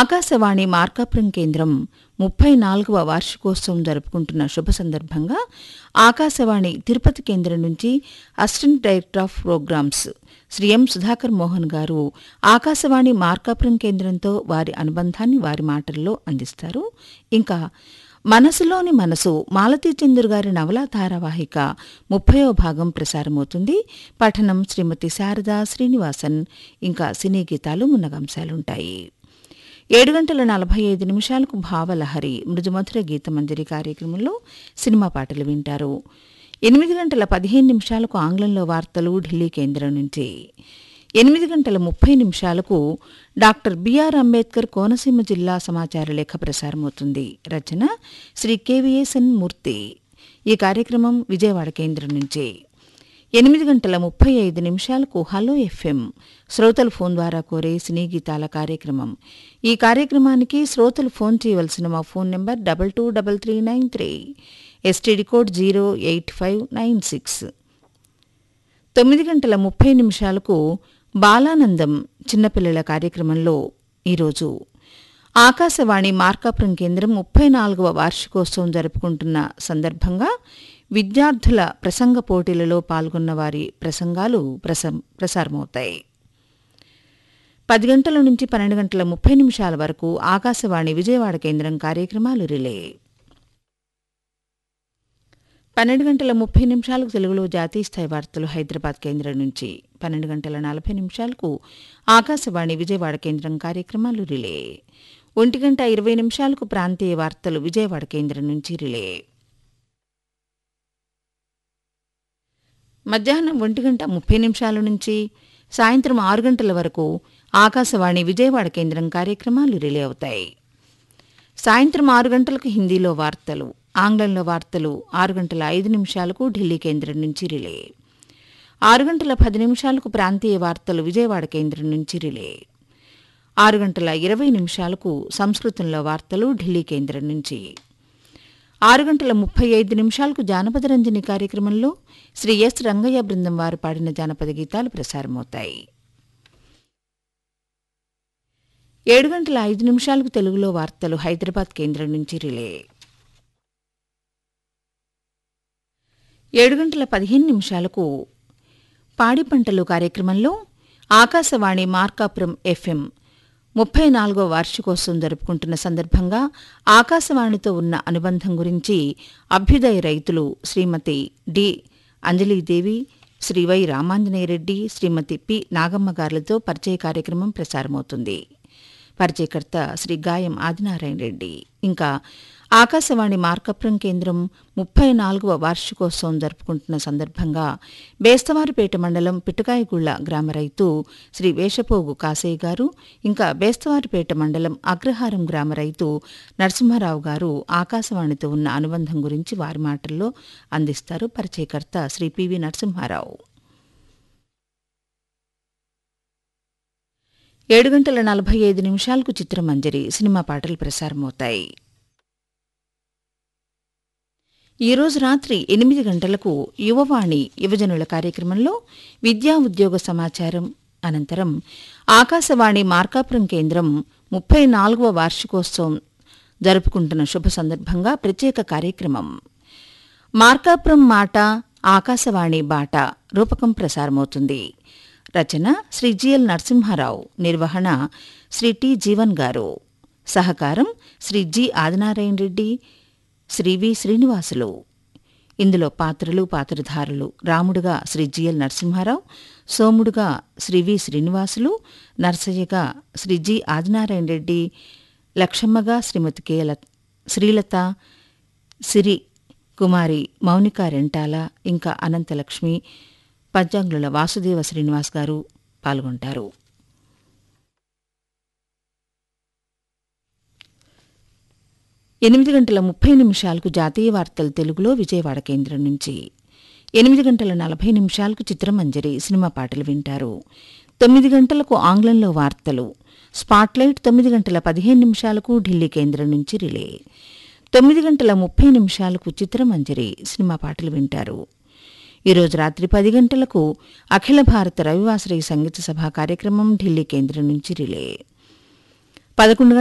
ఆకాశవాణి మార్కాపురం కేంద్రం ముప్పై నాలుగవ వార్షికోత్సవం జరుపుకుంటున్న శుభ సందర్భంగా ఆకాశవాణి తిరుపతి కేంద్రం నుంచి assistant director of programs Shri M Sudhakar Mohan garu Akashvani Markapuram కేంద్రంతో వారి అనుబంధాన్ని వారి మాటల్లో అందిస్తారు ఇంకా మనసులోని మనసు మాలతీ చంద్రు గారి నవలా ధారావాహిక ముప్పయో భాగం ప్రసారమవుతుంది పఠనం శ్రీమతి శారదా శ్రీనివాసన్ ఇంకా సినీ గీతాలు మున్నగంశాలుంటాయి ఏడు గంటల నలభై ఐదు నిమిషాలకు భావలహరి మృదుమధుర గీతమంజరి కార్యక్రమంలో సినిమా పాటలు వింటారు ఎనిమిది గంటల పదిహేను నిమిషాలకు ఆంగ్లంలో వార్తలు ఢిల్లీ కేంద్రం నుంచి ఎనిమిది గంటల ముప్పై నిమిషాలకు డాక్టర్ బిఆర్ అంబేద్కర్ కోనసీమ జిల్లా సమాచార లేఖ ప్రసారమవుతుంది రచన శ్రీ కెవిఎస్ఎన్ మూర్తి ఈ కార్యక్రమం విజయవాడ కేంద్రం నుంచి ఎనిమిది గంటల ముప్పై ఐదు నిమిషాలకు హలో ఎఫ్ఎం శ్రోతలు ఫోన్ ద్వారా కోరే సినీ గీతాల కార్యక్రమం ఈ కార్యక్రమానికి శ్రోతలు ఫోన్ చేయవలసిన మా phone number double two double three nine three STD code zero eight five nine six తొమ్మిది గంటల ముప్పై నిమిషాలకు బాలానందం చిన్నపిల్లల కార్యక్రమంలో ఈరోజు ఆకాశవాణి మార్కాపురం కేంద్రం ముప్పై నాలుగవ వార్షికోత్సవం జరుపుకుంటున్న సందర్భంగా విద్యార్థుల ప్రసంగ పోటీలలో పాల్గొన్న వారి ప్రసంగాలు ప్రసం ప్రసారమవుతాయి పది గంటల నుంచి పన్నెండు గంటల ముప్పై నిమిషాల వరకు ఆకాశవాణి విజయవాడ కేంద్రం కార్యక్రమాలు రిలే పన్నెండు గంటల ముప్పై నిమిషాలకు తెలుగులో జాతీయ స్థాయి వార్తలు హైదరాబాద్ కేంద్రం నుంచి పన్నెండు గంటల నలభై నిమిషాలకు ఆకాశవాణి విజయవాడ కేంద్రం కార్యక్రమాలు రిలే ఒంటి గంట ఇరవై నిమిషాలకు ప్రాంతీయ వార్తలు విజయవాడ కేంద్రం నుంచి రిలే మధ్యాహ్నం ఒంటి గంట ముప్పై నిమిషాల నుంచి సాయంత్రం ఆరు గంటల వరకు ఆకాశవాణి విజయవాడ కేంద్రం కార్యక్రమాలు రిలే అవుతాయి సాయంత్రం ఆరు గంటలకు హిందీలో వార్తలు ఆంగ్లంలో వార్తలు ఆరు గంటల ఐదు నిమిషాలకు ఢిల్లీ కేంద్రం నుంచి రిలే ఆరు గంటల పది నిమిషాలకు ప్రాంతీయ వార్తలు విజయవాడ కేంద్రం నుంచి రిలే ఆరు గంటల ఇరవై నిమిషాలకు సంస్కృతంలో వార్తలు ఢిల్లీ కేంద్రం నుంచి ఆరు గంటల ముప్పై ఐదు నిమిషాలకు జానపద రంజని కార్యక్రమంలో శ్రీ ఎస్ రంగయ్య బృందం వారు పాడిన జానపద గీతాలు ప్రసారమవుతాయి ఏడు గంటల ఐదు నిమిషాలకు తెలుగులో వార్తలు హైదరాబాద్ కేంద్రం నుంచి రిలే ఏడు గంటల పదిహేను నిమిషాలకు పాడి పంటలు కార్యక్రమంలో ఆకాశవాణి మార్కాపురం ఎఫ్ఎం ముప్పై నాలుగో వార్షికోత్సవం జరుపుకుంటున్న సందర్భంగా ఆకాశవాణితో ఉన్న అనుబంధం గురించి అభ్యుదయ రైతులు Shrimati D Anjalidevi Shri Y Ramanjaneyareddy Shrimati P Nagamma గారులతో పరిచయ కార్యక్రమం ప్రసారమవుతుంది పరిచయకర్త శ్రీ గాయం ఆదినారాయణ రెడ్డి ఇంకా ఆకాశవాణి మార్కపురం కేంద్రం ముప్పై నాలుగవ వార్షికోత్సవం జరుపుకుంటున్న సందర్భంగా బేస్తవారిపేట మండలం పిటకాయగుళ్ల గ్రామ రైతు శ్రీ వేషపోగు కాసయ్య గారు ఇంకా బేస్తవారిపేట మండలం అగ్రహారం గ్రామ రైతు నరసింహారావు గారు ఆకాశవాణితో ఉన్న అనుబంధం గురించి వారి మాటల్లో అందిస్తారు పరిచయకర్త శ్రీ పివి నరసింహారావు ఏడు గంటల నలభై ఐదు నిమిషాలకు చిత్రమంజరి సినిమా పాటలు ప్రసారమవుతాయి ఈరోజు రాత్రి ఎనిమిది గంటలకు యువవాణి యువజనుల కార్యక్రమంలో విద్యా ఉద్యోగ సమాచారం అనంతరం ఆకాశవాణి మార్కాపురం కేంద్రం ముప్పై నాలుగవ వార్షికోత్సవం జరుపుకుంటున్న శుభ సందర్భంగా ప్రత్యేక కార్యక్రమం మార్కాపురం మాట ఆకాశవాణి బాట రూపకం ప్రసారమవుతుంది రచన శ్రీ జిఎల్ నరసింహారావు నిర్వహణ శ్రీ టి జీవన్ గారు సహకారం శ్రీ జి ఆదినారాయణ రెడ్డి శ్రీ వి శ్రీనివాసులు ఇందులో పాత్రలు పాత్రధారులు రాముడుగా శ్రీ జిఎల్ నరసింహారావు సోముడుగా శ్రీ వి శ్రీనివాసులు నర్సయ్యగా శ్రీ జి ఆదినారాయణ రెడ్డి లక్షమ్మగా శ్రీమతి కేల శ్రీలత సిరి కుమారి మౌనిక రెంటాల ఇంకా అనంతలక్ష్మి పద్యాంగుల వాసుదేవ శ్రీనివాస్ గారు పాల్గొంటారు ఎనిమిది గంటల ముప్పై నిమిషాలకు జాతీయ వార్తలు తెలుగులో విజయవాడ కేంద్రం నుంచి ఎనిమిది గంటల నలభై నిమిషాలకు చిత్రమంజరి సినిమా పాటలు వింటారు తొమ్మిది గంటలకు ఆంగ్లంలో వార్తలు స్పాట్లైట్ తొమ్మిది గంటల పదిహేను నిమిషాలకు ఢిల్లీ కేంద్రం నుంచి రిలే తొమ్మిది గంటల ముప్పై నిమిషాలకు చిత్రమంజరి సినిమా పాటలు వింటారు ఈరోజు రాత్రి పది గంటలకు అఖిల భారత రవివాసరి సంగీత సభ కార్యక్రమం ఢిల్లీ కేంద్రం నుంచి రిలే పదకొండు